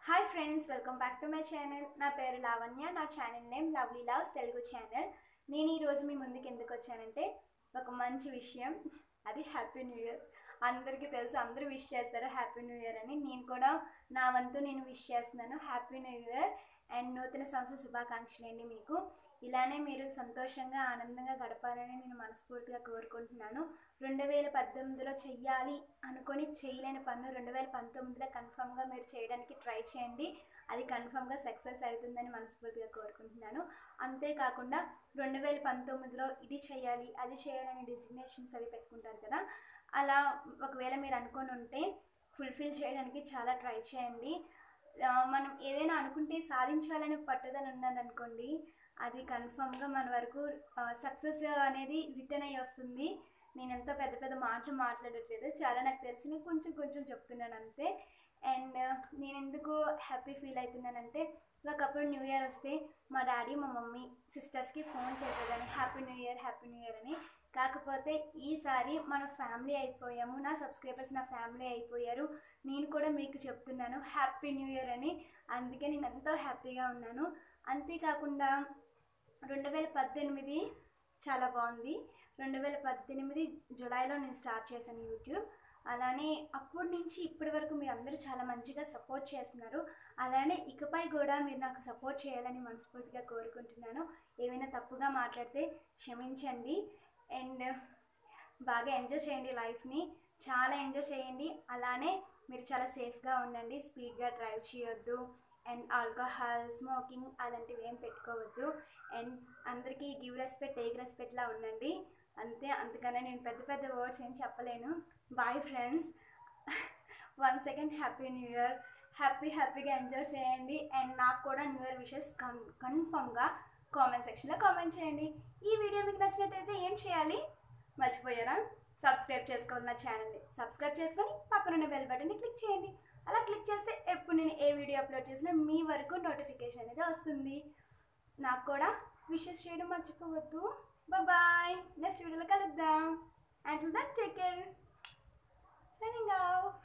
hi friends welcome back to my channel నా పేరు లావణ్య నా channel name lovely loves Telugu channel నేను ఈరోజు మీ ముందుకు ఎందుకు వచ్చానంటే ఒక మంచి విషయం అది హ్యాపీ న్యూ ఇయర్ అందరికీ తెలుసు అందరూ విష్ చేస్తారు హ్యాపీ న్యూ ఇయర్ అని నేను కూడా నా వంతు నేను విష్ చేస్తున్నాను హ్యాపీ న్యూ ఇయర్ అండ్ నూతన సంవత్సర శుభాకాంక్షలు అండి మీకు ఇలానే మీరు సంతోషంగా ఆనందంగా గడపాలని నేను మనస్ఫూర్తిగా కోరుకుంటున్నాను రెండు వేల పద్దెనిమిదిలో చెయ్యాలి అనుకొని చేయలేని పన్ను రెండు వేల పంతొమ్మిదిలో కన్ఫామ్గా మీరు చేయడానికి ట్రై చేయండి అది కన్ఫామ్గా సక్సెస్ అవుతుందని మనస్ఫూర్తిగా కోరుకుంటున్నాను అంతేకాకుండా రెండు వేల పంతొమ్మిదిలో ఇది చేయాలి అది చేయాలని డిజిగ్నేషన్స్ అవి పెట్టుకుంటారు కదా అలా ఒకవేళ మీరు అనుకొని ఉంటే ఫుల్ఫిల్ చేయడానికి చాలా ట్రై చేయండి ఆ, మనం ఏదైనా అనుకుంటే సాధించాలని పట్టుదల ఉన్నదనుకోండి అది కన్ఫామ్గా మన వరకు సక్సెస్ అనేది రిటర్న్ అయ్యి వస్తుంది నేను ఎంతో పెద్ద పెద్ద మాటలు మాట్లాడట్లేదు చాలా నాకు తెలిసిన కొంచెం కొంచెం చెప్తున్నాను అంతే అండ్ నేను ఎందుకు హ్యాపీ ఫీల్ అవుతున్నానంటే ఒకప్పుడు న్యూ ఇయర్ వస్తే మా డాడీ మా మమ్మీ సిస్టర్స్కి ఫోన్ చేసేదాన్ని happy new year happy new year అని కాకపోతే ఈసారి మన ఫ్యామిలీ అయిపోయాము నా సబ్స్క్రైబర్స్ నా ఫ్యామిలీ అయిపోయారు నేను కూడా మీకు చెప్తున్నాను హ్యాపీ న్యూ ఇయర్ అని అందుకే నేను ఎంతో హ్యాపీగా ఉన్నాను అంతేకాకుండా రెండు వేల పద్దెనిమిది చాలా బాగుంది రెండు వేల పద్దెనిమిది జులైలో నేను స్టార్ట్ చేశాను యూట్యూబ్ అలానే అప్పటి నుంచి ఇప్పటి వరకు మీరు అందరూ చాలా మంచిగా సపోర్ట్ చేస్తున్నారు అలానే ఇకపై కూడా మీరు నాకు సపోర్ట్ చేయాలని మనస్ఫూర్తిగా కోరుకుంటున్నాను ఏమైనా తప్పుగా మాట్లాడితే క్షమించండి అండ్ బాగా ఎంజాయ్ చేయండి లైఫ్ని చాలా ఎంజాయ్ చేయండి అలానే మీరు చాలా సేఫ్గా ఉండండి స్పీడ్గా డ్రైవ్ చేయొద్దు అండ్ ఆల్కహాల్ స్మోకింగ్ అలాంటివి ఏం పెట్టుకోవద్దు అండ్ అందరికీ గివ్ రెస్పెక్ట్ టేక్ రెస్పెక్ట్లా ఉండండి అంతే అంతకన్నా నేను పెద్ద పెద్ద వర్డ్స్ ఏం చెప్పలేను bye friends one second happy new year happy హ్యాపీగా ఎంజాయ్ చేయండి అండ్ నాకు కూడా న్యూ ఇయర్ విషెస్ కన్ కన్ఫామ్గా కామెంట్ సెక్షన్లో కామెంట్ చేయండి ఈ వీడియో మీకు నచ్చినట్టయితే ఏం చేయాలి మర్చిపోయారా సబ్స్క్రైబ్ చేసుకోవాలి నా ఛానల్ని సబ్స్క్రైబ్ చేసుకొని పక్కనున్న బెల్ బటన్ని క్లిక్ చేయండి అలా క్లిక్ చేస్తే ఎప్పుడు నేను ఏ వీడియో అప్లోడ్ చేసినా మీ వరకు నోటిఫికేషన్ అనేది వస్తుంది నాకు కూడా విషెస్ చేయడం మర్చిపోవద్దు బాయ్ నెక్స్ట్ వీడియోలో కలుద్దాం until that take care signing of